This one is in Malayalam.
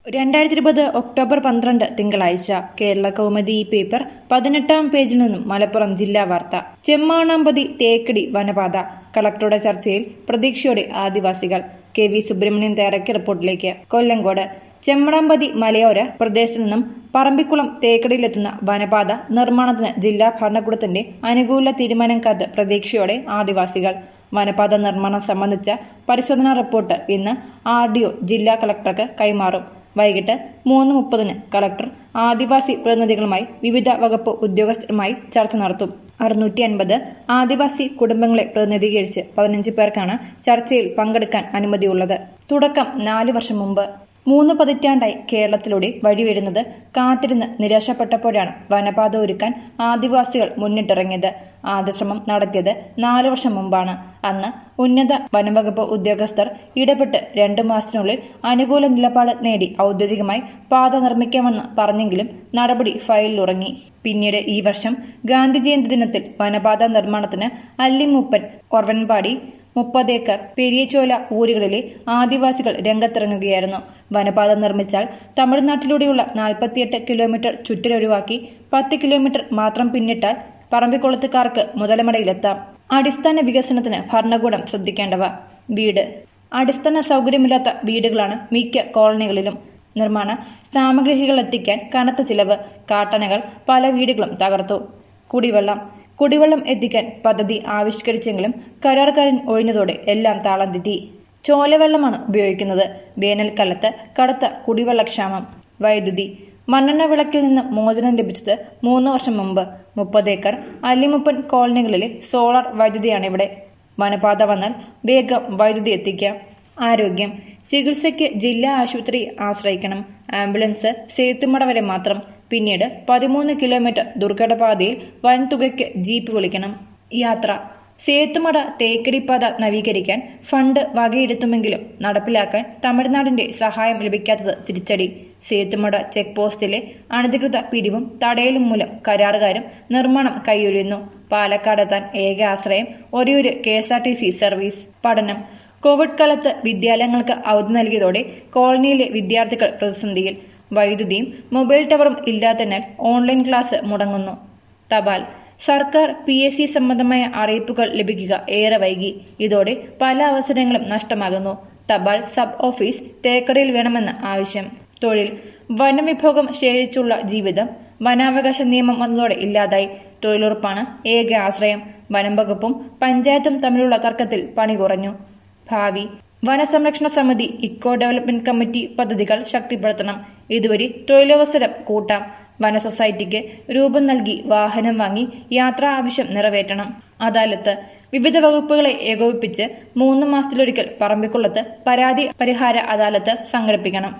രണ്ടായിരത്തി ഇരുപത് ഒക്ടോബർ പന്ത്രണ്ട് തിങ്കളാഴ്ച കേരള കൗമുദി ഈ പേപ്പർ പതിനെട്ടാം പേജിൽ നിന്നും മലപ്പുറം ജില്ലാ വാർത്ത ചെമ്മാണാമ്പതി തേക്കടി വനപാത കളക്ടറുടെ ചർച്ചയിൽ പ്രതീക്ഷയോടെ ആദിവാസികൾ കെ വി സുബ്രഹ്മണ്യൻ തയ്യാറാക്കിയ റിപ്പോർട്ടിലേക്ക് കൊല്ലങ്കോട് ചെമ്മണാമ്പതി മലയോര പ്രദേശത്തു നിന്നും പറമ്പിക്കുളം തേക്കടിയിലെത്തുന്ന വനപാത നിർമ്മാണത്തിന് ജില്ലാ ഭരണകൂടത്തിന്റെ അനുകൂല തീരുമാനം കാത്ത് പ്രതീക്ഷയോടെ ആദിവാസികൾ വനപാത നിർമ്മാണം സംബന്ധിച്ച പരിശോധനാ റിപ്പോർട്ട് ഇന്ന് ആർ ഡി ഒ ജില്ലാ കളക്ടർക്ക് കൈമാറും വൈകിട്ട് മൂന്ന് മുപ്പതിന് കളക്ടർ ആദിവാസി പ്രതിനിധികളുമായി വിവിധ വകുപ്പ് ഉദ്യോഗസ്ഥരുമായി ചർച്ച നടത്തും അറുന്നൂറ്റി അൻപത് ആദിവാസി കുടുംബങ്ങളെ പ്രതിനിധീകരിച്ച് പതിനഞ്ച് പേർക്കാണ് ചർച്ചയിൽ പങ്കെടുക്കാൻ അനുമതിയുള്ളത് തുടക്കം നാല് വർഷം മുമ്പ് മൂന്ന് പതിറ്റാണ്ടായി കേരളത്തിലൂടെ വഴിവരുന്നത് കാത്തിരുന്ന് നിരാശപ്പെട്ടപ്പോഴാണ് വനപാത ഒരുക്കാൻ ആദിവാസികൾ മുന്നിട്ടിറങ്ങിയത് ആദ്യ ശ്രമം നടത്തിയത് നാലു വർഷം മുമ്പാണ് അന്ന് ഉന്നത വനംവകുപ്പ് ഉദ്യോഗസ്ഥർ ഇടപെട്ട് രണ്ടു മാസത്തിനുള്ളിൽ അനുകൂല നിലപാട് നേടി ഔദ്യോഗികമായി പാത നിർമ്മിക്കാമെന്ന് പറഞ്ഞെങ്കിലും നടപടി ഫയലിലുറങ്ങി പിന്നീട് ഈ വർഷം ഗാന്ധി ജയന്തി ദിനത്തിൽ വനപാത നിർമ്മാണത്തിന് അല്ലിമൂപ്പൻ ഒറവൻപാടി മുപ്പതേക്കർ പെരിയച്ചോല ഊരുകളിലെ ആദിവാസികൾ രംഗത്തിറങ്ങുകയായിരുന്നു വനപാത നിർമ്മിച്ചാൽ തമിഴ്നാട്ടിലൂടെയുള്ള നാൽപ്പത്തിയെട്ട് കിലോമീറ്റർ ചുറ്റലൊഴിവാക്കി പത്ത് കിലോമീറ്റർ മാത്രം പിന്നിട്ടാൽ പറമ്പിക്കുളത്തുകാർക്ക് മുതലമടയിലെത്താം അടിസ്ഥാന വികസനത്തിന് ഭരണകൂടം ശ്രദ്ധിക്കേണ്ടവ വീട് അടിസ്ഥാന സൗകര്യമില്ലാത്ത വീടുകളാണ് മിക്ക കോളനികളിലും നിർമ്മാണ സാമഗ്രികൾ എത്തിക്കാൻ കനത്ത ചിലവ് കാട്ടനകൾ പല വീടുകളും തകർത്തു കുടിവെള്ളം കുടിവെള്ളം എത്തിക്കാൻ പദ്ധതി ആവിഷ്കരിച്ചെങ്കിലും കരാറുകാരൻ ഒഴിഞ്ഞതോടെ എല്ലാം താളം തെറ്റി ചോലവെള്ളമാണ് ഉപയോഗിക്കുന്നത് വേനൽക്കാലത്ത് കടുത്ത കുടിവെള്ളക്ഷാമം വൈദ്യുതി മണ്ണെണ്ണ വിളക്കിൽ നിന്ന് മോചനം ലഭിച്ചത് മൂന്ന് വർഷം മുമ്പ് മുപ്പത് ഏക്കർ അല്ലിമുപ്പൻ കോളനികളിലെ സോളാർ വൈദ്യുതിയാണ് ഇവിടെ വനപാത വന്നാൽ വേഗം വൈദ്യുതി എത്തിക്കാം ആരോഗ്യം ചികിത്സയ്ക്ക് ജില്ലാ ആശുപത്രി ആശ്രയിക്കണം ആംബുലൻസ് സേത്തുമട വരെ മാത്രം പിന്നീട് പതിമൂന്ന് കിലോമീറ്റർ ദുർഘടപാതയിൽ വൻതുകയ്ക്ക് ജീപ്പ് വിളിക്കണം യാത്ര സേത്തുമട തേക്കടിപ്പാത നവീകരിക്കാൻ ഫണ്ട് വകയിരുത്തുമെങ്കിലും നടപ്പിലാക്കാൻ തമിഴ്നാടിന്റെ സഹായം ലഭിക്കാത്തത് തിരിച്ചടി സേത്തുമട ചെക്ക് പോസ്റ്റിലെ അനധികൃത പിരിവും തടയലും മൂലം കരാറുകാരും നിർമ്മാണം കൈയൊഴിയുന്നു പാലക്കാടെത്താൻ ഏക ആശ്രയം ഒരേയൊരു K S R T C service പഠനം കോവിഡ് കാലത്ത് വിദ്യാലയങ്ങൾക്ക് അവധി നൽകിയതോടെ കോളനിയിലെ വിദ്യാർത്ഥികൾ പ്രതിസന്ധിയിൽ വൈദ്യുതിയും മൊബൈൽ ടവറും ഇല്ലാത്തതിനാൽ ഓൺലൈൻ ക്ലാസ് മുടങ്ങുന്നു തപാൽ സർക്കാർ പി എസ് സി സംബന്ധമായ അറിയിപ്പുകൾ ലഭിക്കുക ഏറെ വൈകി ഇതോടെ പല അവസരങ്ങളും നഷ്ടമാകുന്നു തപാൽ സബ് ഓഫീസ് തേക്കടയിൽ വേണമെന്ന് ആവശ്യം തൊഴിൽ വനവിഭോഗം ശേഷിച്ചുള്ള ജീവിതം വനാവകാശ നിയമം വന്നതോടെ ഇല്ലാതായി തൊഴിലുറപ്പാണ് ഏക ആശ്രയം വനം വകുപ്പും പഞ്ചായത്തും തമ്മിലുള്ള തർക്കത്തിൽ പണി കുറഞ്ഞു ഭാവി വനസംരക്ഷണ സമിതി ഇക്കോ ഡെവലപ്മെന്റ് കമ്മിറ്റി പദ്ധതികൾ ശക്തിപ്പെടുത്തണം ഇതുവഴി തൊഴിലവസരം കൂട്ടാം വന സൊസൈറ്റിക്ക് രൂപം നൽകി വാഹനം വാങ്ങി യാത്രാ ആവശ്യം നിറവേറ്റണം അദാലത്ത് വിവിധ വകുപ്പുകളെ ഏകോപിപ്പിച്ച് മൂന്ന് മാസത്തിലൊരിക്കൽ പറമ്പിക്കുളത്ത് പരാതി പരിഹാര അദാലത്ത് സംഘടിപ്പിക്കണം